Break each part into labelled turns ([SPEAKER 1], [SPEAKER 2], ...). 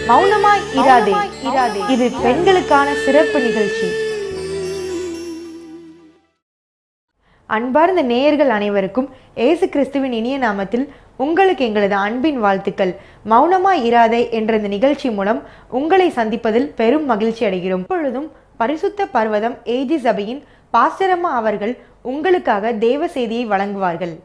[SPEAKER 1] மௌனமாய் இராதே இராதே இது பெண்களுக்கான சிறப்பு நிகழ்ச்சி அன்பார்ந்த நேயர்கள் அனைவருக்கும் இயேசு கிறிஸ்துவின் இனிய நாமத்தில் உங்களுக்கு எங்களது அன்பின் வாழ்த்துக்கள் மௌனமாய் இராதே என்ற இந்த நிகழ்ச்சி மூலம் உங்களை சந்திப்பதில் பெரும் மகிழ்ச்சி அடைகிறோம் இப்பொழுதும் பரிசுத்த பர்வதம் ஏஜி சபையின் பாஸ்டரம்மா அவர்கள் உங்களுக்காக தேவ செய்தியை வழங்குவார்கள்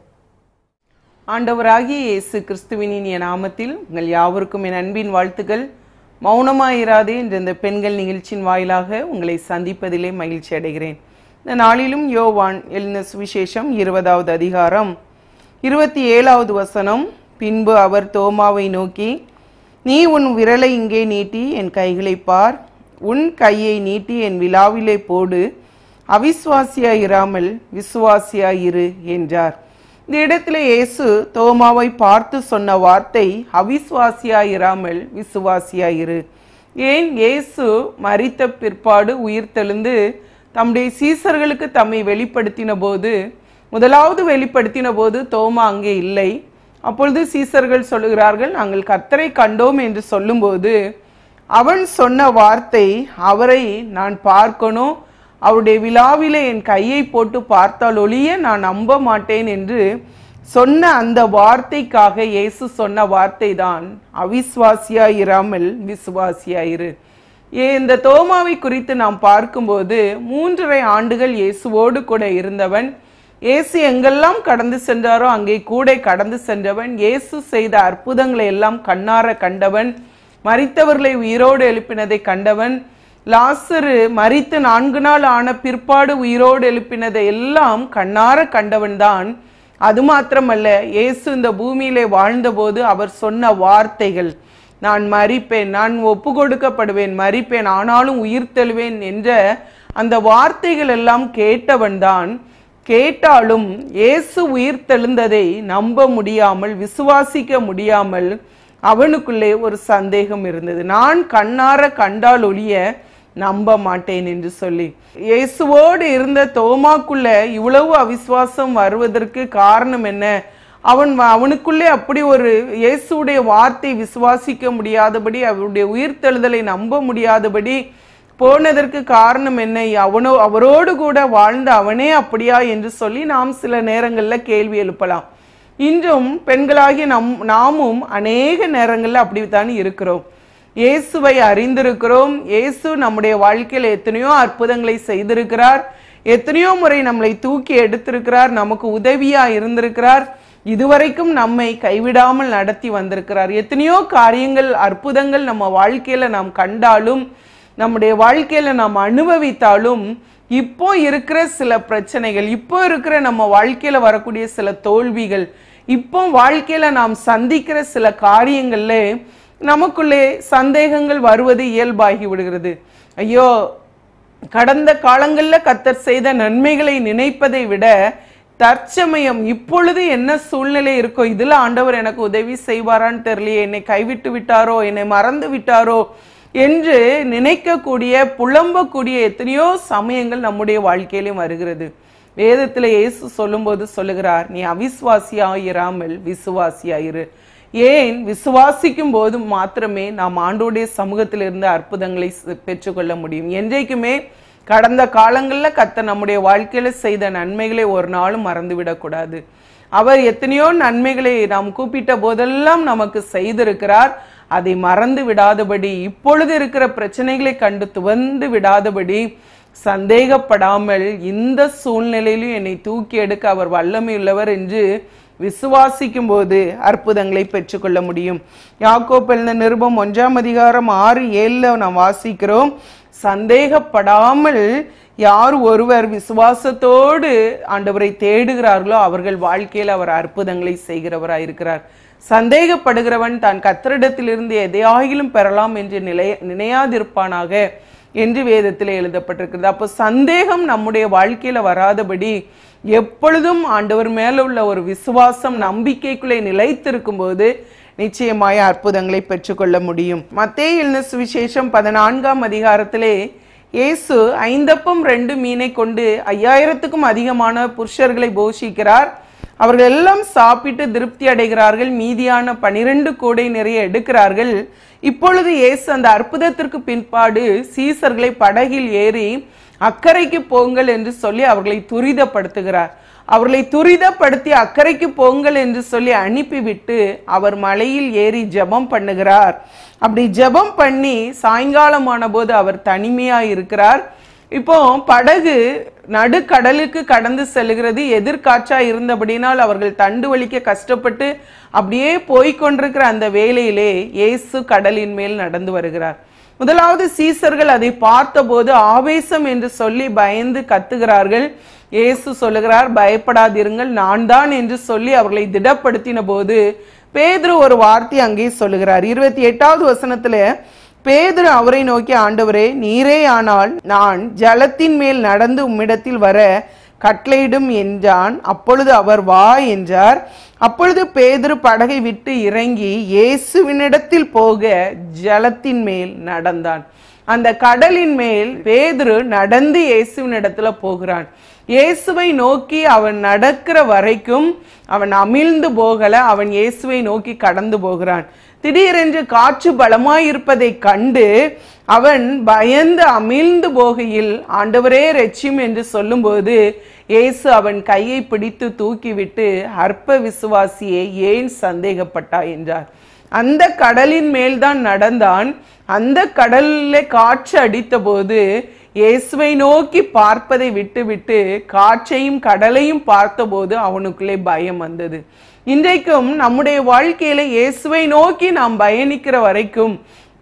[SPEAKER 2] ஆண்டவராகிய இயேசு கிறிஸ்துவின் இனிய நாமத்தில் உங்கள் யாவருக்கும் என் அன்பின் வாழ்த்துக்கள் மௌனமாயிராதே என்ற இந்த பெண்கள் நிகழ்ச்சியின் வாயிலாக உங்களை சந்திப்பதிலே மகிழ்ச்சி அடைகிறேன் இந்த நாளிலும் யோவான் எழுந்த சுவிசேஷம் இருபதாவது அதிகாரம் இருபத்தி ஏழாவது வசனம் பின்பு அவர் தோமாவை நோக்கி நீ உன் விரலை இங்கே நீட்டி என் கைகளை பார் உன் கையை நீட்டி என் விழாவிலே போடு அவிசுவாசியாயிராமல் விசுவாசியாயிரு என்றார் இந்த இடத்துல இயேசு தோமாவை பார்த்து சொன்ன வார்த்தை அவிசுவாசியாயிராமல் விசுவாசியாயிரு ஏன் இயேசு மரித்த பிற்பாடு உயிர்த்தெழுந்து தம்முடைய சீசர்களுக்கு தம்மை வெளிப்படுத்தின போது முதலாவது வெளிப்படுத்தின போது தோமா அங்கே இல்லை அப்பொழுது சீசர்கள் சொல்லுகிறார்கள் நாங்கள் கர்த்தரை கண்டோம் என்று சொல்லும்போது அவன் சொன்ன வார்த்தை அவரை நான் பார்க்கணும் அவருடைய விழாவிலே என் கையை போட்டு பார்த்தால் ஒழிய நான் நம்ப மாட்டேன் என்று சொன்ன அந்த வார்த்தைக்காக இயேசு சொன்ன வார்த்தை தான் அவிஸ்வாசியாயிராமல் விசுவாசியாயிரு ஏ இந்த தோமாவை குறித்து நாம் பார்க்கும்போது மூன்றரை ஆண்டுகள் இயேசுவோடு கூட இருந்தவன் இயேசு எங்கெல்லாம் கடந்து சென்றாரோ அங்கே கூட கடந்து சென்றவன் இயேசு செய்த அற்புதங்களை எல்லாம் கண்ணார கண்டவன் மரித்தவர்களை உயிரோடு எழுப்பினதை கண்டவன் லாசரு மரித்து நான்கு நாள் ஆன பிற்பாடு உயிரோடு எழுப்பினதை எல்லாம் கண்ணார கண்டவன்தான் அது மாத்திரமல்ல இயேசு இந்த பூமியிலே வாழ்ந்தபோது அவர் சொன்ன வார்த்தைகள் நான் மறிப்பேன் நான் ஒப்பு கொடுக்கப்படுவேன் மறிப்பேன் ஆனாலும் உயிர் தெழுவேன் என்ற அந்த வார்த்தைகள் எல்லாம் கேட்டவன்தான் கேட்டாலும் இயேசு உயிர் தெழுந்ததை நம்ப முடியாமல் விசுவாசிக்க முடியாமல் அவனுக்குள்ளே ஒரு சந்தேகம் இருந்தது நான் கண்ணார கண்டால் ஒழிய நம்ப மாட்டேன் என்று சொல்லி இயேசுவோடு இருந்த தோமாக்குள்ள இவ்வளவு அவிசுவாசம் வருவதற்கு காரணம் என்ன அவன் அவனுக்குள்ளே அப்படி ஒரு இயேசுடைய வார்த்தை விசுவாசிக்க முடியாதபடி அவருடைய உயிர்த்தெழுதலை நம்ப முடியாதபடி போனதற்கு காரணம் என்ன அவனோ அவரோடு கூட வாழ்ந்த அவனே அப்படியா என்று சொல்லி நாம் சில நேரங்களில் கேள்வி எழுப்பலாம் இன்றும் பெண்களாகிய நம் நாமும் அநேக நேரங்களில் அப்படித்தான் இருக்கிறோம் இயேசுவை அறிந்திருக்கிறோம் இயேசு நம்முடைய வாழ்க்கையில் எத்தனையோ அற்புதங்களை செய்திருக்கிறார் எத்தனையோ முறை நம்மளை தூக்கி எடுத்திருக்கிறார் நமக்கு உதவியா இருந்திருக்கிறார் இதுவரைக்கும் நம்மை கைவிடாமல் நடத்தி வந்திருக்கிறார் எத்தனையோ காரியங்கள் அற்புதங்கள் நம்ம வாழ்க்கையில நாம் கண்டாலும் நம்முடைய வாழ்க்கையில நாம் அனுபவித்தாலும் இப்போ இருக்கிற சில பிரச்சனைகள் இப்போ இருக்கிற நம்ம வாழ்க்கையில வரக்கூடிய சில தோல்விகள் இப்போ வாழ்க்கையில நாம் சந்திக்கிற சில காரியங்கள்ல நமக்குள்ளே சந்தேகங்கள் வருவது இயல்பாகி விடுகிறது ஐயோ கடந்த காலங்களில் கத்தர் செய்த நன்மைகளை நினைப்பதை விட தற்சமயம் இப்பொழுது என்ன சூழ்நிலை இருக்கோ இதுல ஆண்டவர் எனக்கு உதவி செய்வாரான்னு தெரியலையே என்னை கைவிட்டு விட்டாரோ என்னை மறந்து விட்டாரோ என்று நினைக்கக்கூடிய புலம்பக்கூடிய எத்தனையோ சமயங்கள் நம்முடைய வாழ்க்கையிலும் வருகிறது வேதத்துல இயேசு சொல்லும்போது சொல்லுகிறார் நீ அவிஸ்வாசியாயிராமல் விசுவாசியாயிரு ஏன் விசுவாசிக்கும் போது மாத்திரமே நாம் ஆண்டோடைய சமூகத்திலிருந்து அற்புதங்களை பெற்றுக்கொள்ள முடியும் என்றைக்குமே கடந்த காலங்களில் கத்த நம்முடைய வாழ்க்கையில செய்த நன்மைகளை ஒரு நாளும் மறந்துவிடக்கூடாது அவர் எத்தனையோ நன்மைகளை நாம் கூப்பிட்ட போதெல்லாம் நமக்கு செய்திருக்கிறார் அதை மறந்து விடாதபடி இப்பொழுது இருக்கிற பிரச்சனைகளை கண்டு துவந்து விடாதபடி சந்தேகப்படாமல் இந்த சூழ்நிலையிலும் என்னை தூக்கி எடுக்க அவர் வல்லமையுள்ளவர் என்று விசுவாசிக்கும் போது அற்புதங்களை பெற்றுக்கொள்ள முடியும் யாக்கோப் எழுந்த நிருபம் ஒன்றாம் அதிகாரம் ஆறு ஏழுல நாம் வாசிக்கிறோம் சந்தேகப்படாமல் யார் ஒருவர் விசுவாசத்தோடு ஆண்டவரை தேடுகிறார்களோ அவர்கள் வாழ்க்கையில் அவர் அற்புதங்களை செய்கிறவராயிருக்கிறார் சந்தேகப்படுகிறவன் தான் கத்தரிடத்திலிருந்து எதையாகிலும் பெறலாம் என்று நிலை நினையாதிருப்பானாக என்று வேதத்தில் எழுதப்பட்டிருக்கிறது அப்போ சந்தேகம் நம்முடைய வாழ்க்கையில வராதபடி எப்பொழுதும் ஆண்டவர் மேல உள்ள ஒரு விசுவாசம் நம்பிக்கைக்குள்ளே நிலைத்திருக்கும் போது நிச்சயமாய அற்புதங்களை பெற்றுக்கொள்ள முடியும் மத்தேயு எழுதின சுவிசேஷம் பதினான்காம் அதிகாரத்திலே இயேசு ஐந்தப்பம் ரெண்டு மீனை கொண்டு ஐயாயிரத்துக்கும் அதிகமான புருஷர்களை போஷிக்கிறார் அவர்கள் எல்லாம் சாப்பிட்டு திருப்தி அடைகிறார்கள் மீதியான பனிரெண்டு கூடை நிறைய எடுக்கிறார்கள் இப்பொழுது இயேசு அந்த அற்புதத்திற்கு பின்பாடு சீசர்களை படகில் ஏறி அக்கறைக்கு போங்கள் என்று சொல்லி அவர்களை துரிதப்படுத்துகிறார் அவர்களை துரிதப்படுத்தி அக்கறைக்கு போங்கள் என்று சொல்லி அனுப்பிவிட்டு அவர் மலையில் ஏறி ஜெபம் பண்ணுகிறார் அப்படி ஜெபம் பண்ணி சாயங்காலமான போது அவர் தனிமையா இருக்கிறார் இப்போ படகு நடுக்கடலுக்கு கடந்து செல்கிறது எதிர்காற்றா இருந்தபடினால் அவர்கள் தண்டு வலிக்க கஷ்டப்பட்டு அப்படியே போய்க்கொண்டிருக்கிற அந்த வேளையிலே இயேசு கடலின் மேல் நடந்து வருகிறார் முதலாவது சீசர்கள் அதை பார்த்தபோது ஆவேசம் என்று சொல்லி பயந்து கத்துகிறார்கள் இயேசு சொல்லுகிறார் பயப்படாதிருங்கள் நான் தான் என்று சொல்லி அவர்களை திடப்படுத்தின போது பேதுரு ஒரு வார்த்தை அங்கே சொல்லுகிறார் இருபத்தி எட்டாவது வசனத்துல பேதுரு அவரை நோக்கி ஆண்டவரே நீரே ஆனால் நான் ஜலத்தின் மேல் நடந்து உம்மிடத்தில் வர கட்டளையிடும் என்றான் அப்பொழுது அவர் வா என்றார் அப்பொழுது பேதுரு படகை விட்டு இறங்கி இயேசுவினிடத்தில் போக ஜலத்தின் மேல் நடந்தான் அந்த கடலின் மேல் பேதுரு நடந்து இயேசுவினிடத்துல போகிறான் இயேசுவை நோக்கி அவன் நடக்கிற வரைக்கும் அவன் அமிழ்ந்து போகல அவன் இயேசுவை நோக்கி கடந்து போகிறான் திடீரென்று காற்று பலமாயிருப்பதை கண்டு அவன் பயந்து அமிழ்ந்து போகையில் ஆண்டவரே ரெச்சிம் என்று சொல்லும்போது இயேசு அவன் கையை பிடித்து தூக்கிவிட்டு அற்ப விசுவாசியே ஏன் சந்தேகப்பட்டாய் என்றார் அந்த கடலின் மேல்தான் நடந்தான் அந்த கடலிலே காற்று அடித்த போது இயேசுவை நோக்கி பார்ப்பதை விட்டுவிட்டு காற்றையும் கடலையும் பார்த்தபோது அவனுக்குள்ளே பயம் வந்தது இன்றைக்கும் நம்முடைய வாழ்க்கையில இயேசுவை நோக்கி நாம் பயணிக்கிற வரைக்கும்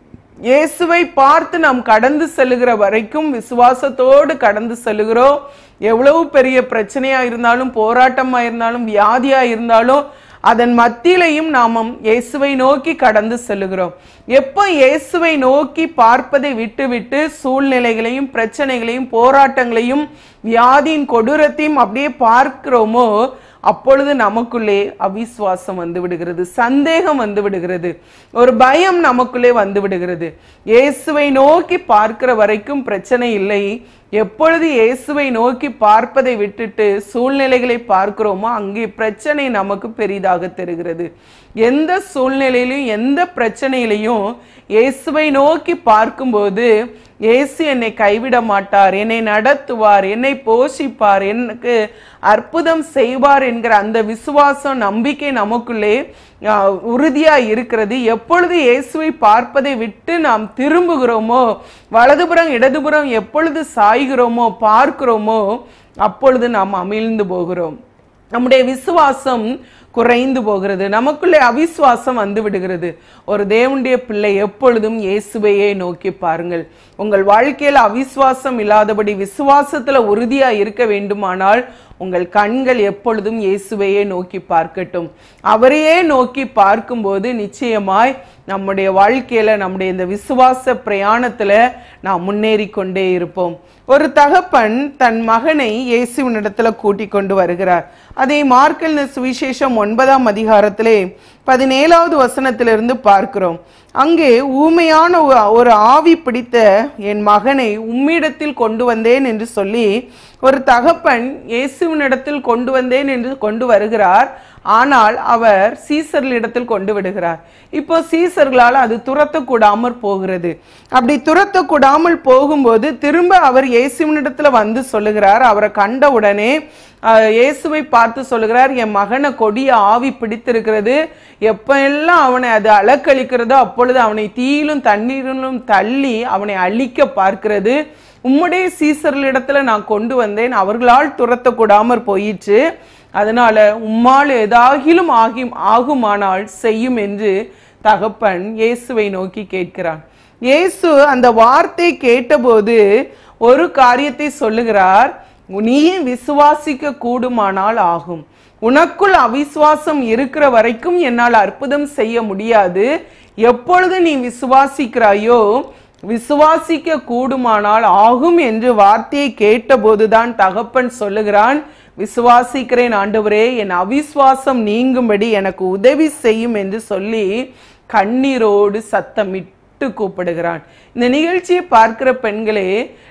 [SPEAKER 2] இயேசுவை பார்த்து நாம் கடந்து செல்லுகிற வரைக்கும் விசுவாசத்தோடு கடந்து செல்லுகிறோம் எவ்வளவு பெரிய பிரச்சனையா இருந்தாலும் போராட்டமா இருந்தாலும் வியாதியா இருந்தாலும் அதன் மத்தியிலையும் நாமம் இயேசுவை நோக்கி கடந்து செல்லுகிறோம் எப்போ இயேசுவை நோக்கி பார்ப்பதை விட்டுவிட்டு சூழ்நிலைகளையும் பிரச்சனைகளையும் போராட்டங்களையும் வியாதியின் கொடூரத்தையும் அப்படியே பார்க்கிறோமோ அப்பொழுது நமக்குள்ளே அவிசுவாசம் வந்து விடுகிறது சந்தேகம் வந்து விடுகிறது ஒரு பயம் நமக்குள்ளே வந்து விடுகிறது இயேசுவை நோக்கி பார்க்கிற வரைக்கும் பிரச்சனை இல்லை எப்பொழுது இயேசுவை நோக்கி பார்ப்பதை விட்டுட்டு சூழ்நிலைகளை பார்க்கிறோமோ அங்கே பிரச்சனை நமக்கு பெரிதாக தெரிகிறது எந்த சூழ்நிலையிலும் எந்த பிரச்சனையிலையும் இயேசுவை நோக்கி பார்க்கும்போது இயேசு என்னை கைவிட மாட்டார் என்னை நடத்துவார் என்னை போஷிப்பார் எனக்கு அற்புதம் செய்வார் என்கிற அந்த விசுவாசம் நம்பிக்கை நமக்குள்ளே ஆஹ், உறுதியா இருக்கிறது எப்பொழுது இயேசுவை பார்ப்பதை விட்டு நாம் திரும்புகிறோமோ வலதுபுறம் இடதுபுறம் எப்பொழுது சாய்கிறோமோ பார்க்கிறோமோ அப்பொழுது நாம் அமிழ்ந்து போகிறோம் நம்முடைய விசுவாசம் குறைந்து போகிறது நமக்குள்ளே அவிசுவாசம் வந்து விடுகிறது ஒரு தேவனுடைய பிள்ளை எப்பொழுதும் இயேசுவையே நோக்கி பாருங்கள் உங்கள் வாழ்க்கையில் அவிசுவாசம் இல்லாதபடி விசுவாசத்துல உறுதியா இருக்க வேண்டுமானால் உங்கள் கண்கள் எப்பொழுதும் இயேசுவையே நோக்கி பார்க்கட்டும் அவரையே நோக்கி பார்க்கும்போது நிச்சயமாய் நம்முடைய வாழ்க்கையில நம்முடைய இந்த விசுவாச பிரயாணத்துல நாம் முன்னேறி கொண்டே இருப்போம் ஒரு தகப்பன் தன் மகனை இயேசுவினிடத்துல கூட்டிக் கொண்டு வருகிறார் அதை மார்க்கல் சுவிசேஷம் ஒன்பதாம் அதிகாரத்திலே பதினேழாவது வசனத்திலிருந்து பார்க்கிறோம் அங்கே ஊமையான ஒ- ஒரு ஆவி பிடித்த என் மகனை உம்மிடத்தில் கொண்டு வந்தேன் என்று சொல்லி ஒரு தகப்பன் இயேசுவினிடத்தில் கொண்டு வந்தேன் என்று கொண்டு வருகிறார் ஆனால் அவர் சீசர்களிடத்தில் கொண்டு விடுகிறார் இப்போ சீசர்களால் அது துரத்தக்கூடாமற் போகிறது அப்படி துரத்தக்கூடாமல் போகும்போது திரும்ப அவர் இயேசுவினிடத்துல வந்து சொல்லுகிறார் அவரை கண்ட உடனே அஹ், இயேசுவை பார்த்து சொல்லுகிறார் என் மகனை கொடிய ஆவி பிடித்திருக்கிறது எப்ப எல்லாம் அவனை அது அலக்களிக்கிறதோ அப்பொழுது அவனை தீயிலும் தண்ணீரிலும் தள்ளி அவனை அழிக்க பார்க்கிறது உம்முடைய சீசர்களிடத்துல நான் கொண்டு வந்தேன் அவர்களால் துரத்தக்கூடாமற் போயிற்று அதனால உம்மால் ஏதாகிலும் ஆகி ஆகுமானால் செய்யும் என்று தகப்பன் இயேசுவை நோக்கி கேட்கிறான் இயேசு அந்த வார்த்தை கேட்டபோது ஒரு காரியத்தை சொல்லுகிறார் நீ விசுவாசிக்க கூடுமானால் ஆகும் உனக்குள் அவிசுவாசம் இருக்கிற வரைக்கும் என்னால் அற்புதம் செய்ய முடியாது எப்பொழுது நீ விசுவாசிக்கிறாயோ விசுவாசிக்க கூடுமானால் ஆகும் என்று வார்த்தையை கேட்டபோதுதான் தகப்பன் சொல்லுகிறான் விசுவாசிக்கிறேன் ஆண்டவரே என் அவிசுவாசம் நீங்கும்படி எனக்கு உதவி செய்யும் என்று சொல்லி கண்ணீரோடு சத்தமிட்டு கூப்பிடுகிறான் இந்த நிகழ்ச்சியை பார்க்கிற பெண்களே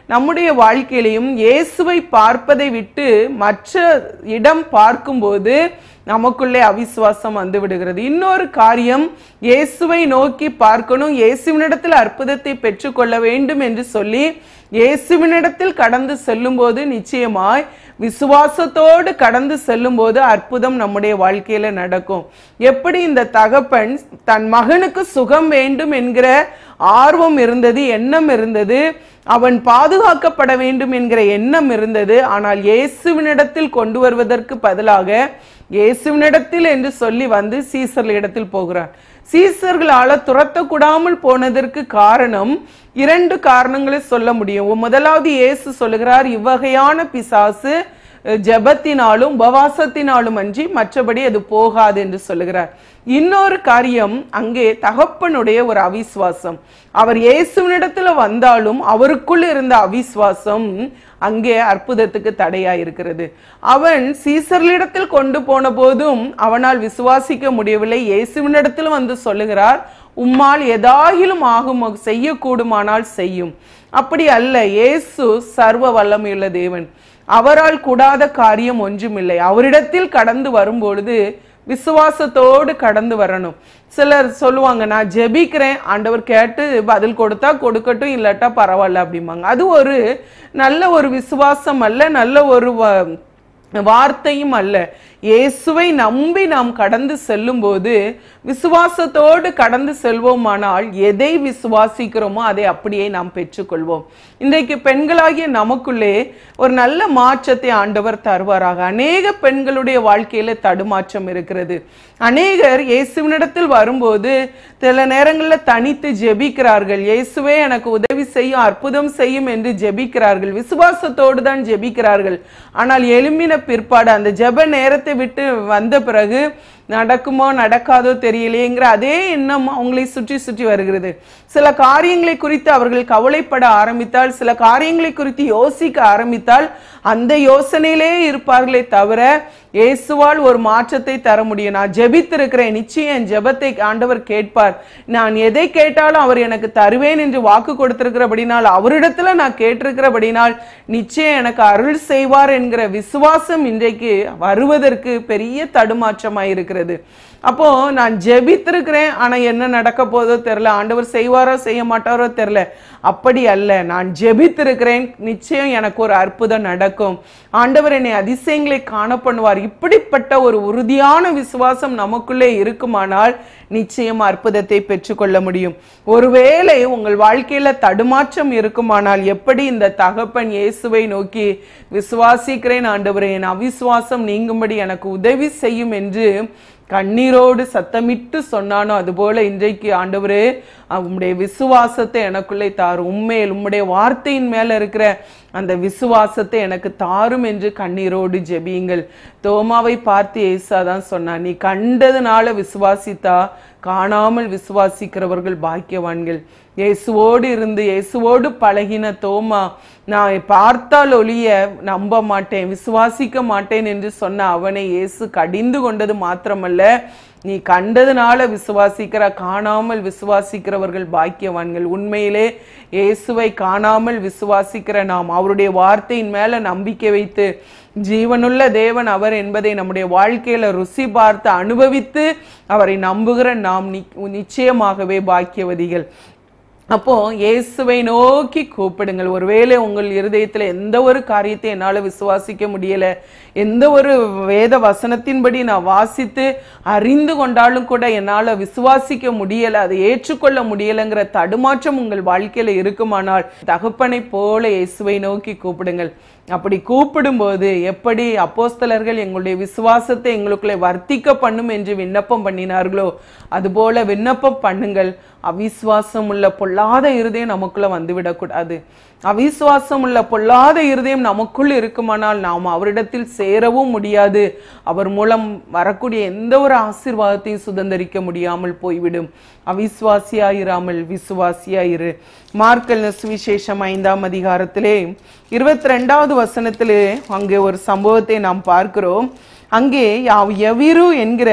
[SPEAKER 2] நம்முடைய வாழ்க்கையிலையும் இயேசுவை பார்ப்பதை விட்டு மற்ற இடம் பார்க்கும்போது நமக்குள்ளே அவிசுவாசம் வந்து விடுகிறது இன்னொரு காரியம் இயேசுவை நோக்கி பார்க்கணும் இயேசுவினிடத்தில் அற்புதத்தை பெற்றுக்கொள்ள வேண்டும் என்று சொல்லி இயேசுவினிடத்தில் கடந்து செல்லும்போது நிச்சயமாய் விசுவாசத்தோடு கடந்து செல்லும்போது அற்புதம் நம்முடைய வாழ்க்கையில நடக்கும் எப்படி இந்த தகப்பன் தன் மகனுக்கு சுகம் வேண்டும் என்கிற ஆர்வம் இருந்தது எண்ணம் இருந்தது அவன் பாதுகாக்கப்பட வேண்டும் என்கிற எண்ணம் இருந்தது ஆனால் இயேசுவினிடத்தில் கொண்டு வருவதற்கு பதிலாக இயேசுவினிடத்தில் என்று சொல்லி வந்து சீசர்களிடத்தில் போகிறான் சீசர்களால துரத்தக்கூடாமல் போனதற்கு காரணம் இரண்டு காரணங்களை சொல்ல முடியும் முதலாவது இயேசு சொல்லுகிறார் இவ்வகையான பிசாசு ஜெபத்தினாலும் உபவாசத்தினாலும் அன்றி மற்றபடி அது போகாது என்று சொல்லுகிறார் இன்னொரு காரியம் அங்கே தகப்பனுடைய ஒரு அவிசுவாசம் அவர் இயேசுவினிடத்துல வந்தாலும் அவருக்குள் இருந்த அவிசுவாசம் அங்கே அற்புதத்துக்கு தடையா இருக்கிறது அவன் சீசர்களிடத்தில் கொண்டு போன போதும் அவனால் விசுவாசிக்க முடியவில்லை இயேசுவினிடத்தில் வந்து சொல்லுகிறார் உம்மால் எதாகிலும் ஆகும் செய்யக்கூடுமானால் செய்யும் அப்படி அல்ல இயேசு சர்வ வல்லமையுள்ள தேவன் அவரால் கூடாத காரியம் ஒன்றுமில்லை அவரிடத்தில் கடந்து வரும்பொழுது விசுவாசத்தோடு கடந்து வரணும் சிலர் சொல்லுவாங்க நான் ஜெபிக்கிறேன் ஆண்டவர் கேட்டு பதில் கொடுத்தா கொடுக்கட்டும் இல்லாட்டா பரவாயில்ல அப்படிம்பாங்க அது ஒரு நல்ல ஒரு விசுவாசம் அல்ல நல்ல ஒரு வ- வார்த்தையும் அல்ல இயேசுவை நம்பி நாம் கடந்து செல்லும்போது விசுவாசத்தோடு கடந்து செல்வோமானால் எதை விசுவாசிக்கிறோமோ அதை அப்படியே நாம் பெற்றுக்கொள்வோம் இன்றைக்கு பெண்களாகிய நமக்குள்ளே ஒரு நல்ல மாற்றத்தை ஆண்டவர் தருவாராக அநேக பெண்களுடைய வாழ்க்கையில தடுமாற்றம் இருக்கிறது அநேகர் இயேசுவினிடத்தில் வரும்போது சில நேரங்களில் தனித்து ஜெபிக்கிறார்கள் இயேசுவே எனக்கு உதவி செய்யும் அற்புதம் செய்யும் என்று ஜெபிக்கிறார்கள் விசுவாசத்தோடு தான் ஜெபிக்கிறார்கள் ஆனால் எழும்பின பிற்பாடு அந்த ஜெப நேரத்தை விட்டு வந்த பிறகு நடக்குமோ நடக்காதோ தெரியலையேங்கிற அதே எண்ணம் அவங்களை சுற்றி சுற்றி வருகிறது சில காரியங்களை குறித்து அவர்கள் கவலைப்பட ஆரம்பித்தால் சில காரியங்களை குறித்து யோசிக்க ஆரம்பித்தால் அந்த யோசனையிலே இருப்பார்களே தவிர இயேசுவால் ஒரு மாற்றத்தை தர முடியும் நான் ஜெபித்திருக்கிறேன் நிச்சயம் என் ஜெபத்தை ஆண்டவர் கேட்பார் நான் எதை கேட்டாலும் அவர் எனக்கு தருவேன் என்று வாக்கு கொடுத்திருக்கிறபடினால் அவரிடத்துல நான் கேட்டிருக்கிறபடினால் நிச்சயம் எனக்கு அருள் செய்வார் என்கிற விசுவாசம் இன்றைக்கு வருவதற்கு பெரிய தடுமாற்றமாய் இருக்கிறது அப்போ நான் ஜெபித்திருக்கிறேன் ஆனா என்ன நடக்க போதோ தெரியல ஆண்டவர் செய்வாரோ செய்ய மாட்டாரோ தெரியல அப்படி அல்ல நான் ஜெபித்திருக்கிறேன் நிச்சயம் எனக்கு ஒரு அற்புதம் நடக்கும் ஆண்டவர் என்னை அதிசயங்களை காண பண்ணுவார் இப்படிப்பட்ட ஒரு உறுதியான விசுவாசம் நமக்குள்ளே இருக்குமானால் நிச்சயம் அற்புதத்தை பெற்றுக்கொள்ள முடியும் ஒருவேளை உங்கள் வாழ்க்கையில தடுமாற்றம் இருக்குமானால் எப்படி இந்த தகப்பன் இயேசுவை நோக்கி விசுவாசிக்கிறேன் ஆண்டவரே என் அவிசுவாசம் நீங்கும்படி எனக்கு உதவி செய்யும் என்று கண்ணீரோடு சத்தமிட்டு சொன்னானோ அதுபோல இன்றைக்கு ஆண்டவரே உம்முடைய விசுவாசத்தை எனக்குள்ளே தாரும் உண்மையில் உம்முடைய வார்த்தையின் மேல இருக்கிற அந்த விசுவாசத்தை எனக்கு தாரும் என்று கண்ணீரோடு ஜெபியுங்கள் தோமாவை பார்த்து ஏசா தான் சொன்னான் நீ கண்டதுனால விசுவாசித்தா காணாமல் விசுவாசிக்கிறவர்கள் பாக்கியவான்கள் இயேசுவோடு இருந்து இயேசுவோடு பழகின தோமா நான் பார்த்தால் ஒளிய நம்ப மாட்டேன் விசுவாசிக்க மாட்டேன் என்று சொன்ன அவனை இயேசு கடிந்து கொண்டது மாத்திரமல்ல நீ கண்டதுனால விசுவாசிக்கிற காணாமல் விசுவாசிக்கிறவர்கள் பாக்கியவான்கள் உண்மையிலே இயேசுவை காணாமல் விசுவாசிக்கிற நாம் அவருடைய வார்த்தையின் மேல நம்பிக்கை வைத்து ஜீவனுள்ள தேவன் அவர் என்பதை நம்முடைய வாழ்க்கையில ருசி பார்த்து அனுபவித்து அவரை நம்புகிற நாம் நி- நிச்சயமாகவே பாக்கியவதிகள் அப்போ இயேசுவை நோக்கி கூப்பிடுங்கள் ஒருவேளை உங்கள் இருதயத்துல எந்த ஒரு காரியத்தை என்னால விசுவாசிக்க முடியல எந்த ஒரு வேத வசனத்தின்படி நான் வாசித்து அறிந்து கொண்டாலும் கூட என்னால விசுவாசிக்க முடியல அதை ஏற்றுக்கொள்ள முடியலைங்கிற தடுமாற்றம் உங்கள் வாழ்க்கையில இருக்குமானால் தகப்பனை போல இயேசுவை நோக்கி கூப்பிடுங்கள் அப்படி கூப்பிடும்போது எப்படி அப்போஸ்தலர்கள் எங்களுடைய விசுவாசத்தை எங்களுக்குள்ளே வர்த்திக்க பண்ணும் என்று விண்ணப்பம் பண்ணினார்களோ அதுபோல விண்ணப்பம் பண்ணுங்கள் அவிசுவாசம் உள்ள பொல்லாத இருதயம் நமக்குள்ள வந்துவிடக்கூடாது அவிசுவாசம் உள்ள பொல்லாத இருதயம் நமக்குள் இருக்குமானால் நாம் அவரிடத்தில் சேரவும் முடியாது அவர் மூலம் வரக்கூடிய எந்த ஒரு ஆசீர்வாதத்தையும் சுதந்திரிக்க முடியாமல் போய்விடும் அவிசுவாசியாயிராமல் விசுவாசியாயிரு மார்க்கல் சுவிசேஷம் ஐந்தாம் அதிகாரத்திலே இருபத்தி ரெண்டாவது வசனத்திலே அங்கே ஒரு சம்பவத்தை நாம் பார்க்கிறோம் அங்கே யாவ் எவிரு என்கிற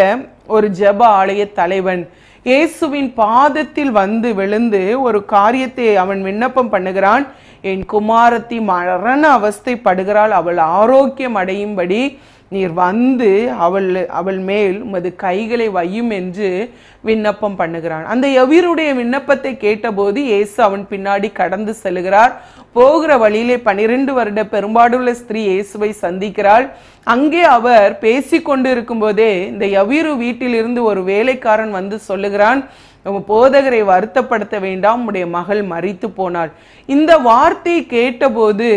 [SPEAKER 2] ஒரு ஜெப ஆலய தலைவன் இயேசுவின் பாதத்தில் வந்து விழுந்து ஒரு காரியத்தை அவன் விண்ணப்பம் பண்ணுகிறான் என் குமாரத்தி மரண அவஸ்தைப்படுகிறாள் அவள் ஆரோக்கியம் அடையும்படி நீர் வந்து அவள் அவள் மேல் உமது கைகளை வையும் என்று விண்ணப்பம் பண்ணுகிறான் அந்த எவிருடைய விண்ணப்பத்தை கேட்டபோது இயேசு அவன் பின்னாடி கடந்து செல்கிறார் போகிற வழியிலே பனிரெண்டு வருட பெரும்பாடுள்ள ஸ்திரீ இயேசுவை சந்திக்கிறாள் அங்கே அவர் பேசிக்கொண்டு இருக்கும்போதே இந்த யவீரு வீட்டிலிருந்து ஒரு வேலைக்காரன் வந்து சொல்லுகிறான் உங்க போதகரை வருத்தப்படுத்த வேண்டாம் உடைய மகள் மறித்து போனாள் இந்த வார்த்தை கேட்டபோது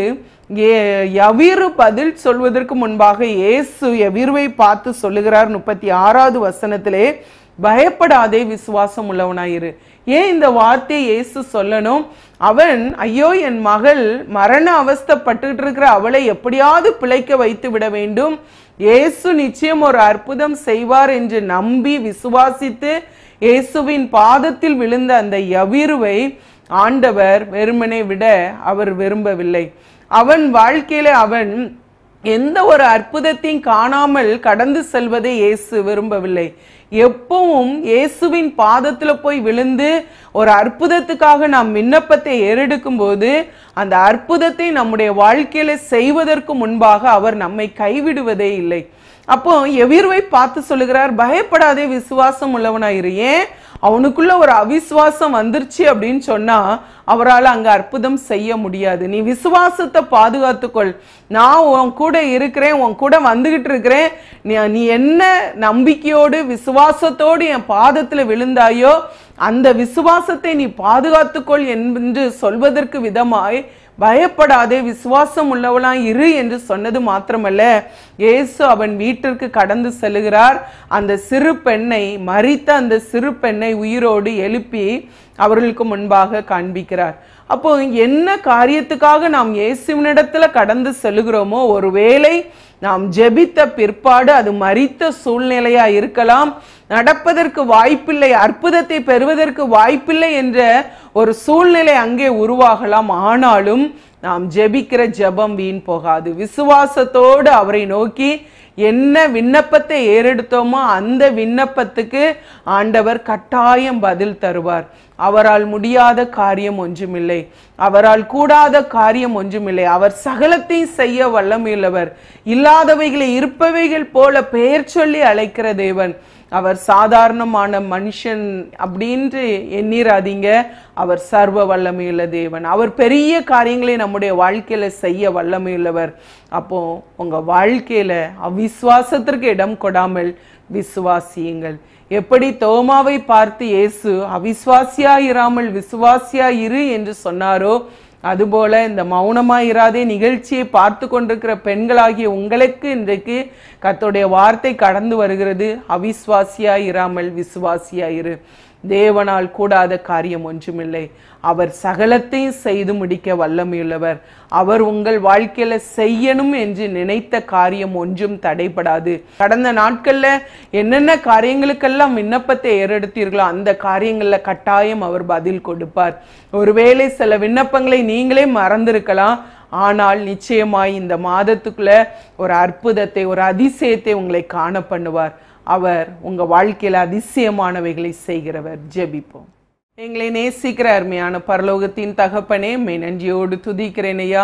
[SPEAKER 2] ஏ- யவீரு பதில் சொல்வதற்கு முன்பாக இயேசு யவீருவை பார்த்து சொல்லுகிறார் முப்பத்தி ஆறாவது வசனத்திலே பயப்படாதே விசுவாசம் உள்ளவனாயிரு ஏன் இந்த வார்த்தையை இயேசு சொல்லணும் அவன் ஐயோ என் மகள் மரண அவஸ்தைப்பட்டுட்டு இருக்கிற அவளை எப்படியாவது பிழைக்க வைத்து விட வேண்டும் இயேசு நிச்சயம் ஒரு அற்புதம் செய்வார் என்று நம்பி விசுவாசித்து இயேசுவின் பாதத்தில் விழுந்த அந்த யவீருவை ஆண்டவர் வெறுமனே விட அவர் விரும்பவில்லை அவன் வாழ்க்கையில அவன் எந்த ஒரு அற்புதத்தையும் காணாமல் கடந்து செல்வதை இயேசு விரும்பவில்லை எப்பவும் இயேசுவின் பாதத்துல போய் விழுந்து ஒரு அற்புதத்துக்காக நாம் விண்ணப்பத்தை ஏறெடுக்கும் போது அந்த அற்புதத்தை நம்முடைய வாழ்க்கையில செய்வதற்கு முன்பாக அவர் நம்மை கைவிடுவதே இல்லை அப்போ எவிர்வை பார்த்து சொல்லுகிறார் பயப்படாதே விசுவாசம் உள்ளவனாயிரு ஏன் அவனுக்குள்ள ஒரு அவிசுவாசம் வந்துருச்சு அப்படின்னு சொன்னா அவரால் அங்க அற்புதம் செய்ய முடியாது நீ விசுவாசத்தை பாதுகாத்துக்கொள் நான் உன் கூட இருக்கிறேன் உன் கூட வந்துகிட்டு இருக்கிறேன் நீ நீ என்ன நம்பிக்கையோடு விசுவாசத்தோடு என் பாதத்துல விழுந்தாயோ அந்த விசுவாசத்தை நீ பாதுகாத்துக்கொள் என்று சொல்வதற்கு விதமாய் பயப்படாதே விசுவாசம் உள்ளவளாய் இரு என்று சொன்னது மாத்திரமல்ல இயேசு அவன் வீட்டிற்கு கடந்து செல்லுகிறார் அந்த சிறு பெண்ணை மரித்த அந்த சிறு பெண்ணை உயிரோடு எழுப்பி அவர்களுக்கு முன்பாக காண்பிக்கிறார் அப்போ என்ன காரியத்துக்காக நாம் இயேசுவினிடத்துல கடந்து செல்லுகிறோமோ ஒருவேளை நாம் ஜெபித்த பிற்பாடு அது மரித்த சூழ்நிலையா இருக்கலாம் நடப்பதற்கு வாய்ப்பில்லை அற்புதத்தை பெறுவதற்கு வாய்ப்பில்லை என்ற ஒரு சூழ்நிலை அங்கே உருவாகலாம் ஆனாலும் நாம் ஜெபிக்கிற ஜெபம் வீண் போகாது விசுவாசத்தோடு அவரை நோக்கி என்ன விண்ணப்பத்தை ஏறெடுத்தோமோ அந்த விண்ணப்பத்துக்கு ஆண்டவர் கட்டாயம் பதில் தருவார் அவரால் முடியாத காரியம் ஒன்றுமில்லை அவரால் கூடாத காரியம் ஒன்றுமில்லை அவர் சகலத்தையும் செய்ய வல்லமையுள்ளவர் இல்லாதவைகளை இருப்பவைகள் போல பெயர் சொல்லி அழைக்கிற தேவன் அவர் சாதாரணமான மனுஷன் அப்படின்ட்டு எண்ணிராதீங்க அவர் சர்வ வல்லமையுள்ள தேவன் அவர் பெரிய காரியங்களை நம்முடைய வாழ்க்கையில செய்ய வல்லமையுள்ளவர் அப்போ உங்க வாழ்க்கையில அவிசுவாசத்திற்கு இடம் கொடாமல் விசுவாசியுங்கள் எப்படி தோமாவை பார்த்து இயேசு அவிசுவாசியா இராமல் விசுவாசியா இரு என்று சொன்னாரோ அதுபோல இந்த மௌனமா இராதே நிகழ்ச்சியை பார்த்து கொண்டிருக்கிற பெண்களாகிய உங்களுக்கு இன்றைக்கு கர்த்தருடைய வார்த்தை கடந்து வருகிறது அவிஸ்வாசியா இராமல் விசுவாசியா இரு தேவனால் கூடாத காரியம் ஒன்றுமில்லை அவர் சகலத்தையும் செய்து முடிக்க வல்லமையுள்ளவர் அவர் உங்கள் வாழ்க்கையில செய்யணும் என்று நினைத்த காரியம் ஒன்றும் தடைபடாது கடந்த நாட்கள்ல என்னென்ன காரியங்களுக்கெல்லாம் விண்ணப்பத்தை ஏறெடுத்தீர்களோ அந்த காரியங்கள்ல கட்டாயம் அவர் பதில் கொடுப்பார் ஒருவேளை சில விண்ணப்பங்களை நீங்களே மறந்திருக்கலாம் ஆனால் நிச்சயமாய் இந்த மாதத்துக்குள்ள ஒரு அற்புதத்தை ஒரு அதிசயத்தை உங்களை காண பண்ணுவார் அவர் உங்க வாழ்க்கையில அதிசயமானவைகளை செய்கிறவர் ஜெபிப்போம் எங்களை நேசிக்கிற அருமையான பரலோகத்தின் தகப்பனே மே நன்றியோடு துதிக்கிறேன் ஐயா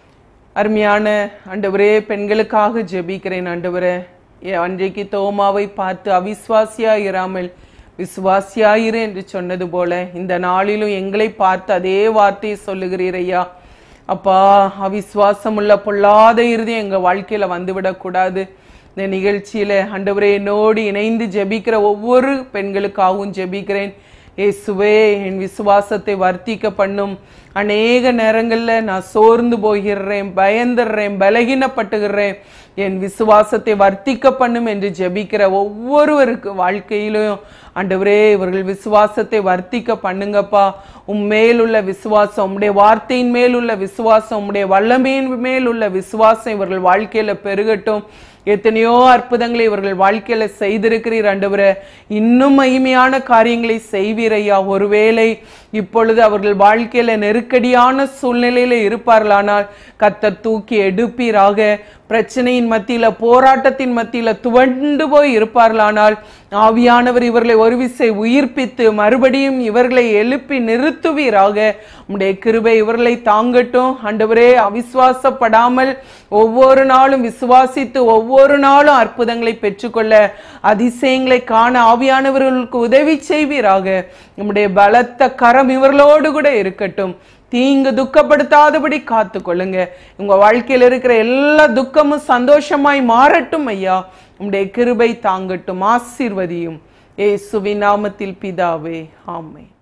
[SPEAKER 2] அருமையான ஆண்டவரே பெண்களுக்காக ஜெபிக்கிறேன் ஆண்டவரே ஏ, அன்றைக்கு தோமாவை பார்த்து அவிஸ்வாசியா இராமல் விசுவாசியாயிரு என்று சொன்னது போல இந்த நாளிலும் எங்களை பார்த்து அதே வார்த்தையை சொல்லுகிறீர் ஐயா அப்பா அவிசுவாசம் உள்ள பொல்லாத இறுதி எங்க வாழ்க்கையில வந்துவிடக்கூடாது இந்த நிகழ்ச்சியில ஆண்டவரே என்னோடு இணைந்து ஜெபிக்கிற ஒவ்வொரு பெண்களுக்காகவும் ஜெபிக்கிறேன் இயேசுவே என் விசுவாசத்தை வர்த்திக்க பண்ணும் அநேக நேரங்கள்ல நான் சோர்ந்து போகிறேன் பயந்துடுறேன் பலகீனப்பட்டுகிறேன் என் விசுவாசத்தை வர்த்திக்க பண்ணும் என்று ஜெபிக்கிற ஒவ்வொருவருக்கு வாழ்க்கையிலும் ஆண்டவரே இவர்கள் விசுவாசத்தை வர்த்திக்க பண்ணுங்கப்பா உம் மேலுள்ள விசுவாசம் உம்முடைய வார்த்தையின் மேலுள்ள விசுவாசம் உம்முடைய வல்லமையின் மேலுள்ள விசுவாசம் இவர்கள் வாழ்க்கையில பெருகட்டும் எத்தனையோ அற்புதங்களை இவர்கள் வாழ்க்கையில செய்திருக்கிறீர் ஆண்டவரே இன்னும் மகிமையான காரியங்களை செய்வீர் ஐயா ஒருவேளை இப்பொழுது அவர்கள் வாழ்க்கையில நெருக்கடியான சூழ்நிலையில இருப்பார்களானால் கத்தர் தூக்கி எடுப்பீராக பிரச்சனையின் மத்தியில போராட்டத்தின் மத்தியில துவண்டு போய் இருப்பார்களானால் ஆவியானவர் இவர்களை ஒரு விசை உயிர்ப்பித்து மறுபடியும் இவர்களை எழுப்பி நிறுத்துவீராக உம்முடைய கிருபை இவர்களை தாங்கட்டும் ஆண்டவரே அவிசுவாசப்படாமல் ஒவ்வொரு நாளும் விசுவாசித்து ஒவ்வொரு நாளும் அற்புதங்களை பெற்றுக்கொள்ள அதிசயங்களை காண ஆவியானவர்களுக்கு உதவி செய்வீராக உம்முடைய பலத்த கரம் இவர்களோடு கூட இருக்கட்டும் தீங்கு துக்கப்படுத்தாதபடி காத்து கொள்ளுங்க உங்க வாழ்க்கையில் இருக்கிற எல்லா துக்கமும் சந்தோஷமாய் மாறட்டும் ஐயா உம்முடைய கிருபை தாங்கட்டும் ஆசீர்வதியும் ஏசுவின் நாமத்தில் பிதாவே ஆமை